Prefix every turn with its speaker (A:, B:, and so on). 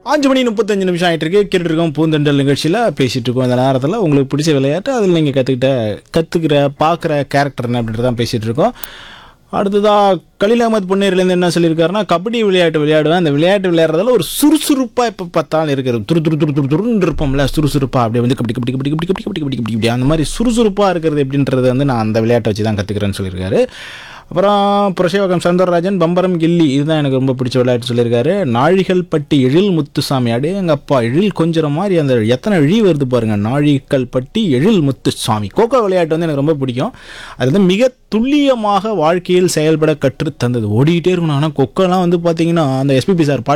A: அஞ்சு மணி முப்பத்தஞ்சு நிமிஷம் ஆகிட்டு இருக்கு கேட்டுட்டு இருக்கோம் பூந்தெண்டல் நிகழ்ச்சியில் பேசிட்டு இருக்கோம் இந்த நேரத்தில் உங்களுக்கு பிடிச்ச விளையாட்டு அதில் நீங்கள் கற்றுக்கிட்ட கற்றுக்கிற பார்க்குற கேரக்டர் என்ன அப்படின்றத தான் பேசிகிட்டு இருக்கோம் அடுத்ததாக கலீல் அகமது பொன்னேரிலேருந்து என்ன சொல்லியிருக்காருன்னா கபடி விளையாட்டு விளையாடுவேன் அந்த விளையாட்டு விளையாடுறதுல ஒரு சுறுசுறுப்பாக இப்போ பார்த்தாலும் இருக்கிறது துரு துரு துரு துரு துருன்னு இருப்போம்ல சுறுசுறுப்பாக அப்படியே வந்து கபடி கபடி கபடி கபடி கபடி கபடி கபடி கபடி கபடி அந்த மாதிரி சுறுசுறுப்பாக இருக்கிறது எப்படின்றது வந்து நான் அந்த விளையாட்டை வச்சு தான் கற்றுக்கிறேன்னு சொல்லியிருக்காரு அப்புறம் புரசேவகம் சந்தர்ராஜன் பம்பரம் கில்லி இதுதான் எனக்கு ரொம்ப பிடிச்ச விளையாட்டு சொல்லியிருக்காரு நாழிகள் பட்டி எழில் முத்துசாமி அடே எங்கள் அப்பா எழில் கொஞ்சம் மாதிரி அந்த எத்தனை இழி வருது பாருங்க நாழிகள் பட்டி எழில் முத்துசாமி கோகோ விளையாட்டு வந்து எனக்கு ரொம்ப பிடிக்கும் அது வந்து மிக துல்லியமாக வாழ்க்கையில் செயல்பட கற்று தந்தது ஓடிக்கிட்டே இருக்கணும் ஆனால் கொக்கோலாம் வந்து பார்த்தீங்கன்னா அந்த எஸ்பிபி சார் பாட்டு